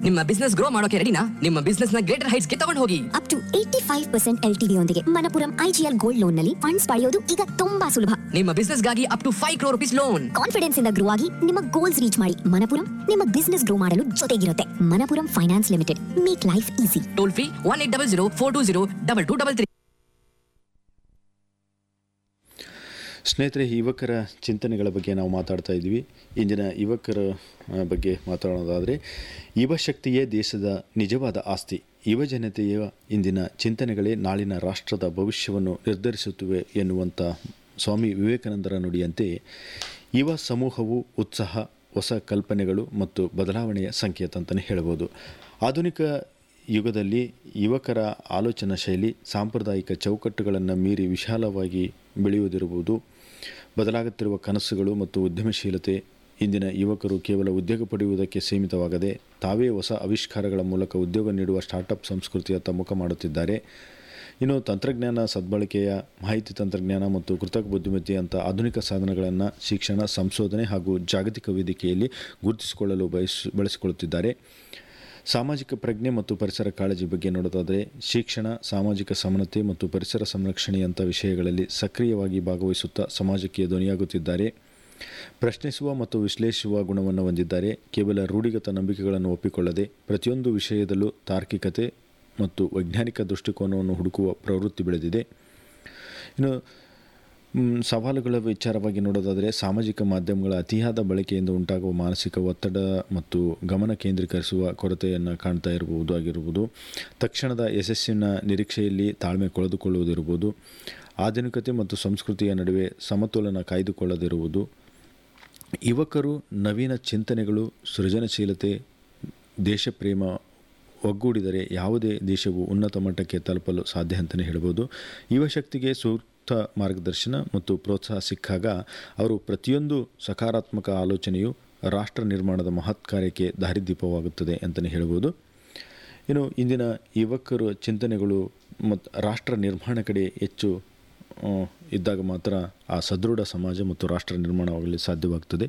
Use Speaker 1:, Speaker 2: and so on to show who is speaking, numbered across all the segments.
Speaker 1: ನಿಮ್ಮ business grow ಮಾಡೋಕೆ ರೆಡಿನಾ ನಿಮ್ಮ ಬಿಸ್ನೆಸ್ ನ ಗ್ರೇಟರ್ ಹೈಟ್ಸ್ ಗೆ ತಗೊಂಡು ಹೋಗಿ
Speaker 2: up to eighty five percent L T ಯೊಂದಿಗೆ ಮನಪುರಂ ಐಜಿಎಲ್ ಗೋಲ್ಡ್ ಲೋನ್ ನಲ್ಲಿ ಫಂಡ್ಸ್ ಪಡೆಯೋದು ಈಗ ತುಂಬಾ ಸುಲಭ
Speaker 1: ನಿಮ್ಮ ಬಿಸ್ನೆಸ್ ಗಾಗಿ up to five crore rupees loan
Speaker 2: confidence ಇಂದ ಗ್ರೋ ಆಗಿ ನಿಮ್ಮ ಗೋಲ್ಸ್ ರೀಚ್ ಮಾಡಿ ಮನಪುರಂ ನಿಮ್ಮ ಬಿಸ್ನೆಸ್ ಗ್ರೋ ಮಾಡಲು ಜೊತೆಗಿರುತ್ತೆ Manappuram finance limited make life easy
Speaker 1: toll free one eight double zero four two zero double two double three
Speaker 3: ಸ್ನೇಹಿತರೆ ಯುವಕರ ಚಿಂತನೆಗಳ ಬಗ್ಗೆ ನಾವು ಮಾತಾಡ್ತಾ ಇದ್ವಿ ಇಂದಿನ ಯುವಕರ ಆ, ಬಗ್ಗೆ ಮಾತಾಡೋದಾದರೆ ಯುವಶಕ್ತಿಯೇ ದೇಶದ ನಿಜವಾದ ಆಸ್ತಿ ಯುವ ಜನತೆಯ ಇಂದಿನ ಚಿಂತನೆಗಳೇ ನಾಳಿನ ರಾಷ್ಟ್ರದ ಭವಿಷ್ಯವನ್ನು ನಿರ್ಧರಿಸುತ್ತವೆ ಎನ್ನುವಂಥ ಸ್ವಾಮಿ ವಿವೇಕಾನಂದರ ನುಡಿಯಂತೆ ಯುವ ಸಮೂಹವು ಉತ್ಸಾಹ ಹೊಸ ಕಲ್ಪನೆಗಳು ಮತ್ತು ಬದಲಾವಣೆಯ ಸಂಕೇತ ಅಂತಲೇ ಹೇಳ್ಬೋದು ಆಧುನಿಕ ಯುಗದಲ್ಲಿ ಯುವಕರ ಆಲೋಚನಾ ಶೈಲಿ ಸಾಂಪ್ರದಾಯಿಕ ಚೌಕಟ್ಟುಗಳನ್ನು ಮೀರಿ ವಿಶಾಲವಾಗಿ ಬೆಳೆಯುವುದಿರುವುದು ಬದಲಾಗುತ್ತಿರುವ ಕನಸುಗಳು ಮತ್ತು ಉದ್ಯಮಶೀಲತೆ ಇಂದಿನ ಯುವಕರು ಕೇವಲ ಉದ್ಯೋಗ ಪಡೆಯುವುದಕ್ಕೆ ಸೀಮಿತವಾಗದೆ ತಾವೇ ಹೊಸ ಆವಿಷ್ಕಾರಗಳ ಮೂಲಕ ಉದ್ಯೋಗ ನೀಡುವ ಸ್ಟಾರ್ಟಪ್ ಸಂಸ್ಕೃತಿಯತ್ತ ಮುಖ ಮಾಡುತ್ತಿದ್ದಾರೆ ಇನ್ನು ತಂತ್ರಜ್ಞಾನ ಸದ್ಬಳಕೆಯ ಮಾಹಿತಿ ತಂತ್ರಜ್ಞಾನ ಮತ್ತು ಕೃತಕ ಬುದ್ಧಿಮತ್ತೆಯಂಥ ಆಧುನಿಕ ಸಾಧನಗಳನ್ನು ಶಿಕ್ಷಣ ಸಂಶೋಧನೆ ಹಾಗೂ ಜಾಗತಿಕ ವೇದಿಕೆಯಲ್ಲಿ ಗುರುತಿಸಿಕೊಳ್ಳಲು ಬಯಸ್ ಬಳಸಿಕೊಳ್ಳುತ್ತಿದ್ದಾರೆ ಸಾಮಾಜಿಕ ಪ್ರಜ್ಞೆ ಮತ್ತು ಪರಿಸರ ಕಾಳಜಿ ಬಗ್ಗೆ ನೋಡೋದಾದರೆ ಶಿಕ್ಷಣ ಸಾಮಾಜಿಕ ಸಮಾನತೆ ಮತ್ತು ಪರಿಸರ ಸಂರಕ್ಷಣೆಯಂಥ ವಿಷಯಗಳಲ್ಲಿ ಸಕ್ರಿಯವಾಗಿ ಭಾಗವಹಿಸುತ್ತಾ ಸಮಾಜಕ್ಕೆ ಧ್ವನಿಯಾಗುತ್ತಿದ್ದಾರೆ ಪ್ರಶ್ನಿಸುವ ಮತ್ತು ವಿಶ್ಲೇಷಿಸುವ ಗುಣವನ್ನು ಹೊಂದಿದ್ದಾರೆ ಕೇವಲ ರೂಢಿಗತ ನಂಬಿಕೆಗಳನ್ನು ಒಪ್ಪಿಕೊಳ್ಳದೆ ಪ್ರತಿಯೊಂದು ವಿಷಯದಲ್ಲೂ ತಾರ್ಕಿಕತೆ ಮತ್ತು ವೈಜ್ಞಾನಿಕ ದೃಷ್ಟಿಕೋನವನ್ನು ಹುಡುಕುವ ಪ್ರವೃತ್ತಿ ಬೆಳೆದಿದೆ ಇನ್ನು ಮ್, ಸವಾಲುಗಳ ವಿಚಾರವಾಗಿ ನೋಡೋದಾದರೆ ಸಾಮಾಜಿಕ ಮಾಧ್ಯಮಗಳ ಅತಿಯಾದ ಬಳಕೆಯಿಂದ ಉಂಟಾಗುವ ಮಾನಸಿಕ ಒತ್ತಡ ಮತ್ತು ಗಮನ ಕೇಂದ್ರೀಕರಿಸುವ ಕೊರತೆಯನ್ನು ಕಾಣ್ತಾ ಇರಬಹುದು ಆಗಿರುವುದು ತಕ್ಷಣದ ಯಶಸ್ಸಿನ ನಿರೀಕ್ಷೆಯಲ್ಲಿ ತಾಳ್ಮೆ ಕಳೆದುಕೊಳ್ಳುವುದಿರುವುದು ಆಧುನಿಕತೆ ಮತ್ತು ಸಂಸ್ಕೃತಿಯ ನಡುವೆ ಸಮತೋಲನ ಕಾಯ್ದುಕೊಳ್ಳದಿರುವುದು ಯುವಕರು ನವೀನ ಚಿಂತನೆಗಳು ಸೃಜನಶೀಲತೆ ದೇಶಪ್ರೇಮ ಒಗ್ಗೂಡಿದರೆ ಯಾವುದೇ ದೇಶವು ಉನ್ನತ ಮಟ್ಟಕ್ಕೆ ತಲುಪಲು ಸಾಧ್ಯ ಅಂತಲೇ ಹೇಳ್ಬೋದು ಯುವಶಕ್ತಿಗೆ ಸೂಕ್ತ ಮಾರ್ಗದರ್ಶನ ಮತ್ತು ಪ್ರೋತ್ಸಾಹ ಸಿಕ್ಕಾಗ ಅವರು ಪ್ರತಿಯೊಂದು ಸಕಾರಾತ್ಮಕ ಆಲೋಚನೆಯು ರಾಷ್ಟ್ರ ನಿರ್ಮಾಣದ ಮಹತ್ ಕಾರ್ಯಕ್ಕೆ ದಾರಿದೀಪವಾಗುತ್ತದೆ ಅಂತಲೇ ಹೇಳ್ಬೋದು ಇನ್ನು ಇಂದಿನ ಯುವಕರು ಚಿಂತನೆಗಳು ಮತ್ತು ರಾಷ್ಟ್ರ ನಿರ್ಮಾಣ ಕಡೆ ಹೆಚ್ಚು ಆ, ಇದ್ದಾಗ ಮಾತ್ರ ಆ ಸದೃಢ ಸಮಾಜ ಮತ್ತು ರಾಷ್ಟ್ರ ನಿರ್ಮಾಣವಾಗಲು ಸಾಧ್ಯವಾಗ್ತದೆ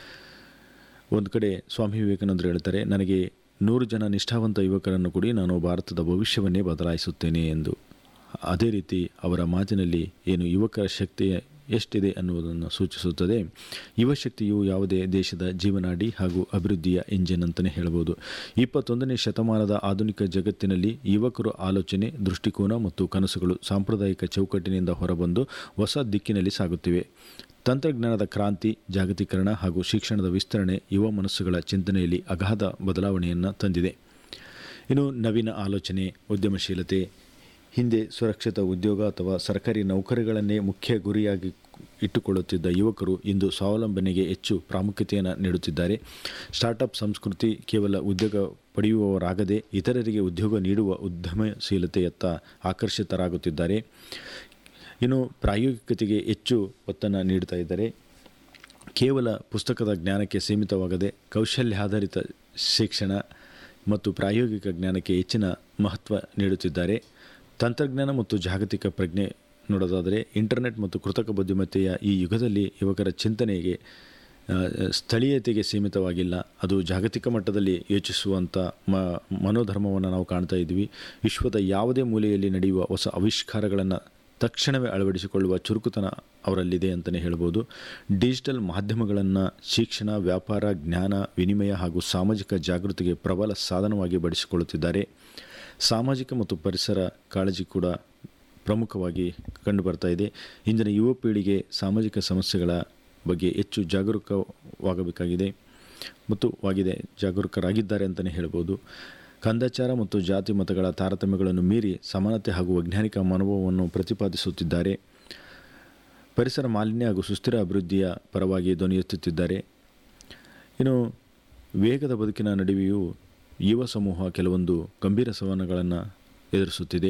Speaker 3: ಒಂದು ಕಡೆ ಸ್ವಾಮಿ ವಿವೇಕಾನಂದರು ಹೇಳ್ತಾರೆ ನನಗೆ ನೂರು ಜನ ನಿಷ್ಠಾವಂತ ಯುವಕರನ್ನು ಕೂಡಿ ನಾನು ಭಾರತದ ಭವಿಷ್ಯವನ್ನೇ ಬದಲಾಯಿಸುತ್ತೇನೆ ಎಂದು ಅದೇ ರೀತಿ ಅವರ ಮಾತಿನಲ್ಲಿ ಏನು ಯುವಕರ ಶಕ್ತಿ ಎಷ್ಟಿದೆ ಅನ್ನುವುದನ್ನು ಸೂಚಿಸುತ್ತದೆ ಯುವಶಕ್ತಿಯು ಯಾವುದೇ ದೇಶದ ಜೀವನಾಡಿ ಹಾಗೂ ಅಭಿವೃದ್ಧಿಯ ಇಂಜಿನ್ ಅಂತಲೇ ಹೇಳ್ಬೋದು ಇಪ್ಪತ್ತೊಂದನೇ ಶತಮಾನದ ಆಧುನಿಕ ಜಗತ್ತಿನಲ್ಲಿ ಯುವಕರು ಆಲೋಚನೆ ದೃಷ್ಟಿಕೋನ ಮತ್ತು ಕನಸುಗಳು ಸಾಂಪ್ರದಾಯಿಕ ಚೌಕಟ್ಟಿನಿಂದ ಹೊರಬಂದು ಹೊಸ ದಿಕ್ಕಿನಲ್ಲಿ ಸಾಗುತ್ತಿವೆ ತಂತ್ರಜ್ಞಾನದ ಕ್ರಾಂತಿ ಜಾಗತೀಕರಣ ಹಾಗೂ ಶಿಕ್ಷಣದ ವಿಸ್ತರಣೆ ಯುವ ಮನಸ್ಸುಗಳ ಚಿಂತನೆಯಲ್ಲಿ ಅಗಾಧ ಬದಲಾವಣೆಯನ್ನು ತಂದಿದೆ ಇನ್ನು ನವೀನ ಆಲೋಚನೆ ಉದ್ಯಮಶೀಲತೆ ಹಿಂದೆ ಸುರಕ್ಷಿತ ಉದ್ಯೋಗ ಅಥವಾ ಸರ್ಕಾರಿ ನೌಕರಿಗಳನ್ನೇ ಮುಖ್ಯ ಗುರಿಯಾಗಿ ಇಟ್ಟುಕೊಳ್ಳುತ್ತಿದ್ದ ಯುವಕರು ಇಂದು ಸ್ವಾವಲಂಬನೆಗೆ ಹೆಚ್ಚು ಪ್ರಾಮುಖ್ಯತೆಯನ್ನು ನೀಡುತ್ತಿದ್ದಾರೆ ಸ್ಟಾರ್ಟಪ್ ಸಂಸ್ಕೃತಿ ಕೇವಲ ಉದ್ಯೋಗ ಪಡೆಯುವವರಾಗದೆ ಇತರರಿಗೆ ಉದ್ಯೋಗ ನೀಡುವ ಉದ್ಯಮಶೀಲತೆಯತ್ತ ಆಕರ್ಷಿತರಾಗುತ್ತಿದ್ದಾರೆ ಇನ್ನು ಪ್ರಾಯೋಗಿಕತೆಗೆ ಹೆಚ್ಚು ಒತ್ತನ್ನು ನೀಡ್ತಾ ಇದ್ದಾರೆ ಕೇವಲ ಪುಸ್ತಕದ ಜ್ಞಾನಕ್ಕೆ ಸೀಮಿತವಾಗದೆ ಕೌಶಲ್ಯಾಧಾರಿತ ಶಿಕ್ಷಣ ಮತ್ತು ಪ್ರಾಯೋಗಿಕ ಜ್ಞಾನಕ್ಕೆ ಹೆಚ್ಚಿನ ಮಹತ್ವ ನೀಡುತ್ತಿದ್ದಾರೆ ತಂತ್ರಜ್ಞಾನ ಮತ್ತು ಜಾಗತಿಕ ಪ್ರಜ್ಞೆ ನೋಡೋದಾದರೆ ಇಂಟರ್ನೆಟ್ ಮತ್ತು ಕೃತಕ ಬುದ್ಧಿಮತ್ತೆಯ ಈ ಯುಗದಲ್ಲಿ ಯುವಕರ ಚಿಂತನೆಗೆ ಆ, ಸ್ಥಳೀಯತೆಗೆ ಸೀಮಿತವಾಗಿಲ್ಲ ಅದು ಜಾಗತಿಕ ಮಟ್ಟದಲ್ಲಿ ಯೋಚಿಸುವಂಥ ಮ ಮನೋಧರ್ಮವನ್ನು ನಾವು ಕಾಣ್ತಾ ಇದ್ವಿ ವಿಶ್ವದ ಯಾವುದೇ ಮೂಲೆಯಲ್ಲಿ ನಡೆಯುವ ಹೊಸ ಆವಿಷ್ಕಾರಗಳನ್ನು ತಕ್ಷಣವೇ ಅಳವಡಿಸಿಕೊಳ್ಳುವ ಚುರುಕುತನ ಅವರಲ್ಲಿದೆ ಅಂತಲೇ ಹೇಳ್ಬೋದು ಡಿಜಿಟಲ್ ಮಾಧ್ಯಮಗಳನ್ನು ಶಿಕ್ಷಣ ವ್ಯಾಪಾರ ಜ್ಞಾನ ವಿನಿಮಯ ಹಾಗೂ ಸಾಮಾಜಿಕ ಜಾಗೃತಿಗೆ ಪ್ರಬಲ ಸಾಧನವಾಗಿ ಬಳಸಿಕೊಳ್ಳುತ್ತಿದ್ದಾರೆ ಸಾಮಾಜಿಕ ಮತ್ತು ಪರಿಸರ ಕಾಳಜಿ ಕೂಡ ಪ್ರಮುಖವಾಗಿ ಕಂಡುಬರ್ತಾ ಇದೆ ಇಂದಿನ ಯುವ ಪೀಳಿಗೆ ಸಾಮಾಜಿಕ ಸಮಸ್ಯೆಗಳ ಬಗ್ಗೆ ಹೆಚ್ಚು ಜಾಗರೂಕವಾಗಬೇಕಾಗಿದೆ ಮತ್ತು ವಾಗಿದೆ ಜಾಗರೂಕರಾಗಿದ್ದಾರೆ ಅಂತಲೇ ಹೇಳ್ಬೋದು ಕಂದಾಚಾರ ಮತ್ತು ಜಾತಿ ಮತಗಳ ತಾರತಮ್ಯಗಳನ್ನು ಮೀರಿ ಸಮಾನತೆ ಹಾಗೂ ವೈಜ್ಞಾನಿಕ ಮನೋಭಾವವನ್ನು ಪ್ರತಿಪಾದಿಸುತ್ತಿದ್ದಾರೆ ಪರಿಸರ ಮಾಲಿನ್ಯ ಹಾಗೂ ಸುಸ್ಥಿರ ಅಭಿವೃದ್ಧಿಯ ಪರವಾಗಿ ಧ್ವನಿ ಎತ್ತುತ್ತಿದ್ದಾರೆ ಇನ್ನು ವೇಗದ ಬದುಕಿನ ನಡುವೆಯೂ ಯುವ ಸಮೂಹ ಕೆಲವೊಂದು ಗಂಭೀರ ಸವಾಲುಗಳನ್ನು ಎದುರಿಸುತ್ತಿದೆ